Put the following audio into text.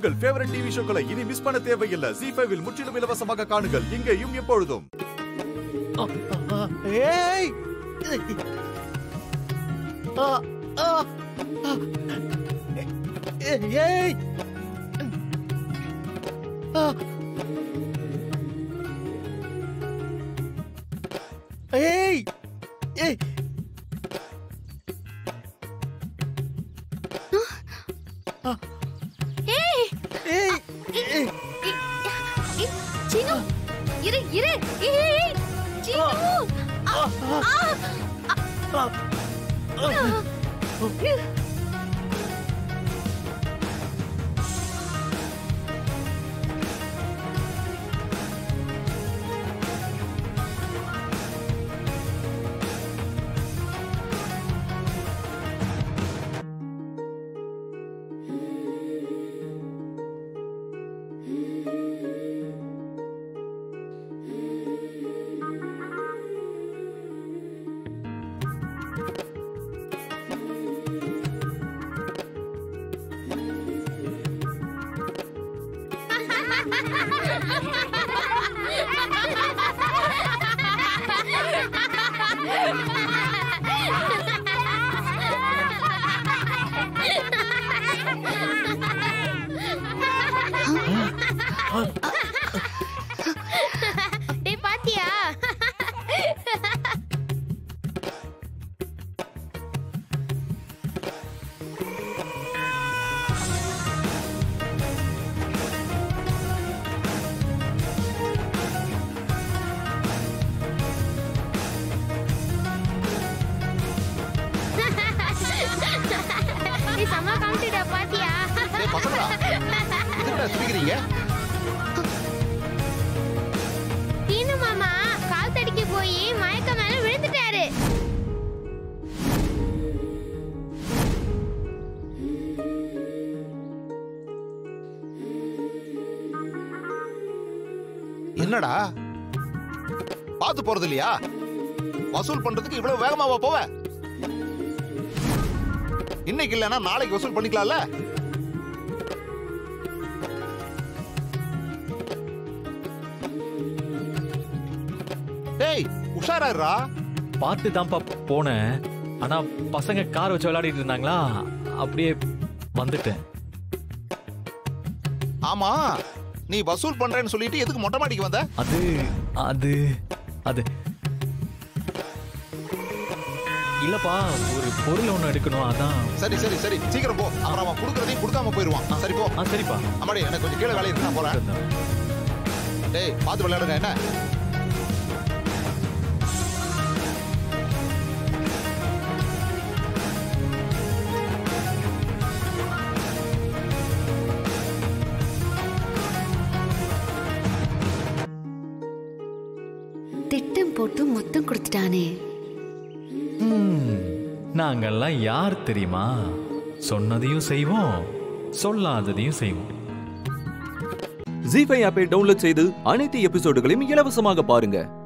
உங்கள் favourite TV ஷோக்களை இனி miss பண்ண தேவையில்லை ஜி ஃபைவில் முற்றிலும் இலவசமாக காணுங்கள் இங்கேயும் எப்பொழுதும் ஏய் ஆ, ஆ, ஆ. ஏய் ஆ. ஏய் ஏய் ஏய் ஏய் ஏய் இ- இ- சீனு இரு இரு ஏய், ஏய், ஏய், சீனு ஆ, ஆ, ஆ. ஆ. டேய் பாத்தியா நீ செம்ம காமிச்சிட்ட பாத்தியா ஏய் பசங்களா எதுக்குடா சிரிக்கிறீங்க தீனு மாமா கால் தடிக்க போய் மயக்க மேல விழுந்துட்டாரு என்னடா பார்த்து போறது இல்லையா வசூல் பண்றதுக்கு இவ்வளவு வேகமாவா போவ இன்னைக்கு இல்லைன்னா நாளைக்கு வசூல் பண்ணிக்கலாம்ல டேய் உஷாராடுறா பார்த்து தான்ப்பா போனேன் ஆனா பசங்க கார் வச்சு விளையாடிட்டு இருந்தாங்களா அப்படியே வந்துட்டேன் ஆமா நீ வசூல் பண்றேன்னு சொல்லிட்டு எதுக்கு மொட்டை மாடிக்கு வந்த அது அது அது இல்லப்பா ஒரு பொருள் ஒண்ணு எடுக்கணும் அதான் சரி சரி சரி சீக்கிரம் போ அப்புறம் அவன் கொடுக்கறதையும் கொடுக்காம போயிருவான் சரி போ ஆ சரிப்பா அம்மாடி எனக்கு கொஞ்சம் கீழே வேலை இருக்கு நான் போறேன் டேய் பார்த்து விளையாடுங்க என்ன திட்டம் போட்டு மொத்தம் கொடுத்துட்டானே ம், நாங்கெல்லாம் யார் தெரியுமா சொன்னதையும் செய்வோம் சொல்லாததையும் செய்வோம் ஜி ஃபைவ் ஆப்பை டவுன்லோட் செய்து அனைத்து எபிசோடுகளையும் இலவசமாக பாருங்க